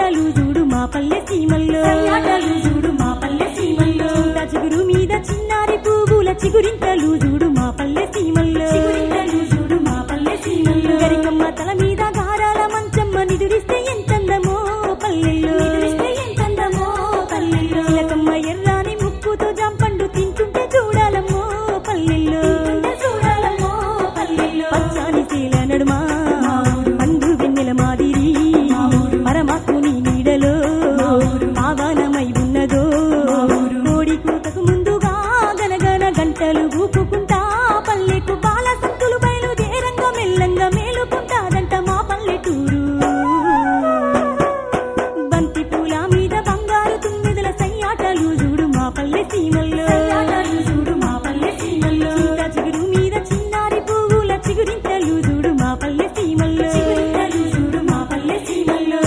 సయ్యాటలు చూడు మా పల్లె సీమల్లో సయ్యాటలు చూడు మా పల్లె సీమల్లో చింత చిగురు మీద చిన్నారి పువ్వుల చిగురింతలు చూడు మా పల్లె సీమల్లో చిగురింతలు చూడు మా పల్లె సీమల్లో గరికమ్మ తల మీద గారాల మంచమ్మ నిదురిస్తే ఎంతందమో పల్లెల్లో నిదురిస్తే ఎంతందమో పల్లెల్లో చిలకమ్మ ఎర్రాని ముక్కుతో జంపండు తింటుంటే చూడాలమ్మో పల్లెల్లో చూడాలమ్మో పల్లెల్లో పచ్చాని శీల నడుమా పండు వెన్నెల మాదిరి పరమాత్ముని నీడలో ఆవానమై ఉన్నదో కోడి కూతకు ముందుగా గనగన గంటలు ఊపుకుంటా పల్లెకు బాల సంతులు బయలుదేరంగా మెల్లంగా మేలుకుంటాదంట మా పల్లెటూరు బంతి పూల మీద బంగారు తుమ్మిదల సయ్యాటలు చూడు మా పల్లె సీమల్లో చూడు మా పల్లె సీమల్లో చింత చిగురు మీద చిన్నారి పువ్వుల చిగురింతలు చూడు మా పల్లె సీమల్లో చిగురింతలు చూడు మా పల్లె సీమల్లో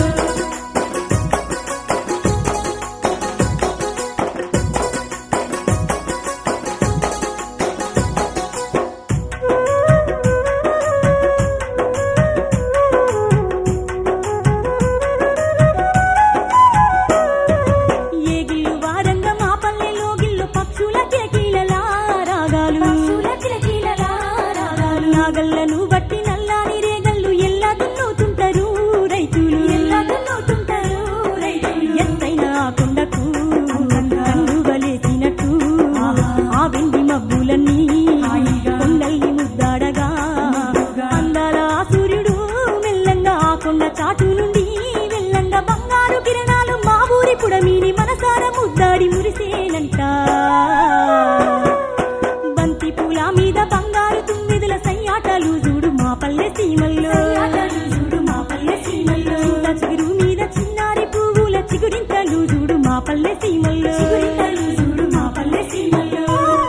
ఏ గిల్లు వారంగా మా పల్లెలో గిల్లు పక్షుల కిలకిలలా రాగాలు నాగళ్ళను బట్టి నల్లాని రేగళ్ళు ఎల్లా దున్నుతుంటారు రైతులు ఎల్లా దున్నుతుంటారు రైతులు ఎత్తైన ఆ కొండకు కన్ను వలేసినట్టు ఆ వెండి మబ్బులన్నీ కొండల్ని ముద్దాడగా అందాల ఆ సూర్యుడు మెల్లంగా ఆ కొండ చాటు నుండి మెల్లంగా బంగారు కిరణాలు మా ఊరి పుడమిని మనసార ముద్దాడి మురిసేనంట బంతి పూల మీద బంగారు తుమ్మిదుల సయ్యాటలు చూడు మా పల్లె సీమల్లో చూడు మా పల్లె సీమల్లో చింత చిగురు మీద చిన్నారి పువ్వుల చిగురింతలు చూడు మా పల్లె సీమల్లో చిగురింతలు చూడు మా పల్లె సీమల్లో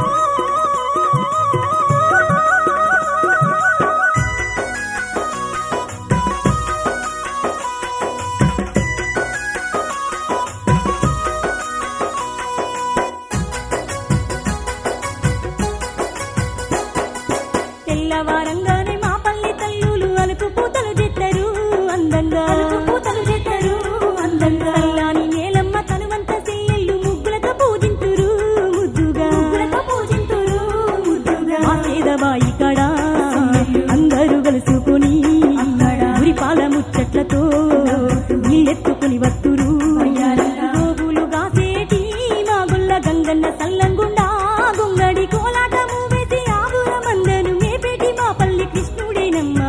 తెల్లవారంగానే మా పల్లె తల్లులు అలుకు పూతలు చెత్తరు అందంగా అలుకు పూతలు చెత్తరు అందంగా అల్లాని ఏలమ్మ తనువంత సెల్లెళ్ళు ముగ్గులతో పూజింతురు ముద్దుగా ముగ్గులతో పూజింతురు ముద్దుగా మా పేదబాయి కడ అందరూ కలుసుకుని గురిపాల ముచ్చట్లతో నీళ్ళెత్తుకుని వత్తురు గోగులు గాసేటి మా గుల్ల గంగన్న సల్లంగుండా గుంగడి కోలాటము వేసి ఆవుల మందను మేపేటి మా పల్లి కృష్ణుడేనమ్మా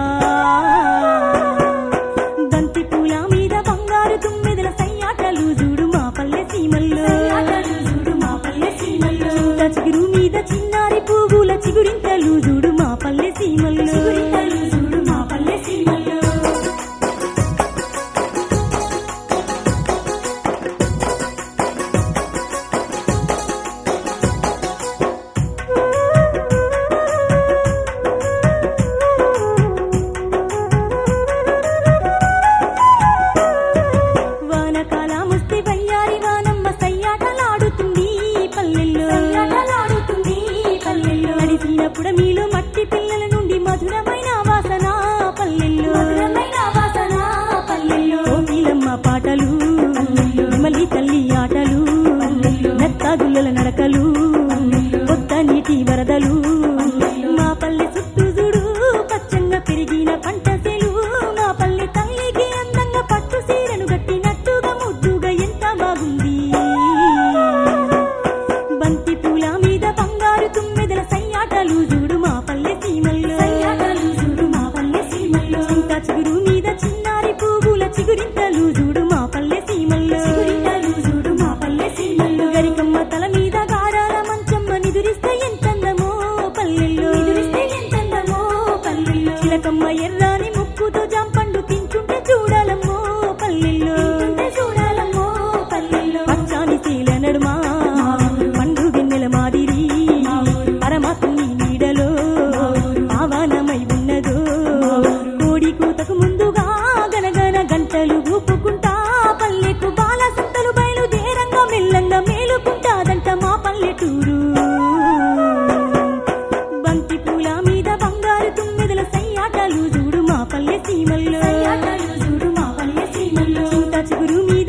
బంతి పూల మీద బంగారు తుమ్మెదల సయ్యాటలు చూడు మా పల్లె సీమల్లో చూడు మా పల్లె సీమల్లో చింత చిగురు మీద చిన్నారి పువ్వుల చిగురింతలు చూడు మా పల్లె సీమల్లో చిగురింతలు చూడు మా పల్లె సీమల్లో వానకాలముస్తే వయ్యారి వానమ్మ సయ్యాటలాడుతుంది పల్లెల్లో సయ్యాటలాడుతుంది పల్లెల్లో నడిచినప్పుడు మీలో మట్టి పిల్లల నుండి మధురమైన వాసన పల్లెల్లో మధురమైన వాసన పల్లెల్లో కోకిలమ్మ పాటలు మళ్ళీ తల్లి ఆటలు నత్తాగుల్లల నడకలు కొత్త నీటి వరదలు మా పల్లె చుట్టూ చూడు పచ్చంగా పెరిగిన పంట సేలు మా పల్లె తల్లికి అందంగా పట్టు సీరను కట్టినట్టుగా ముద్దుగా ఎంత బాగుంది బంతి పూల మీద బంగారు తుమ్మెదల సయ్యాటలు చూడు మా పల్లె సీమల్లో చూడు మా పల్లె సీమల్లో చింత చిగురు మీద చిన్నారి పువ్వుల చిగురింతలు చూడు మా పల్లె సీమల్లో చూడు మా పల్లె సీమల్లో గరికమ్మ తల మీద గారాల మంచమ్మ నిదురిస్తే ఎంతందమో పల్లెల్లో నిదురిస్తే ఎంతందమో పల్లెల్లో చిలకమ్మ ఎర్రాని ముక్కుతో జాంపండు తింటుంటే చూడాలమ్మో పల్లెల్లో చూడాలమ్మో పల్లెల్లో పచ్చాని శీల నడుమా పండు వెన్నెల మాదిరి పరమాత్ముని నీడలో ఆవానమై ఉన్నదో కోడి కూతకు ముందుగా గనగన గంటలు ఊపుకుంటా పల్లెకు బాల సంతలు బయలుదేరంగా మెల్లంగా మేలుకుంటాదంట మా పల్లెటూరు బంతి పూల మీద బంగారు తుమ్మెదల సయ్యాటలు చూడు మా పల్లె సీమల్లో చూడు మా పల్లె సీమల్లో చింత చిగురు చిగురు మీద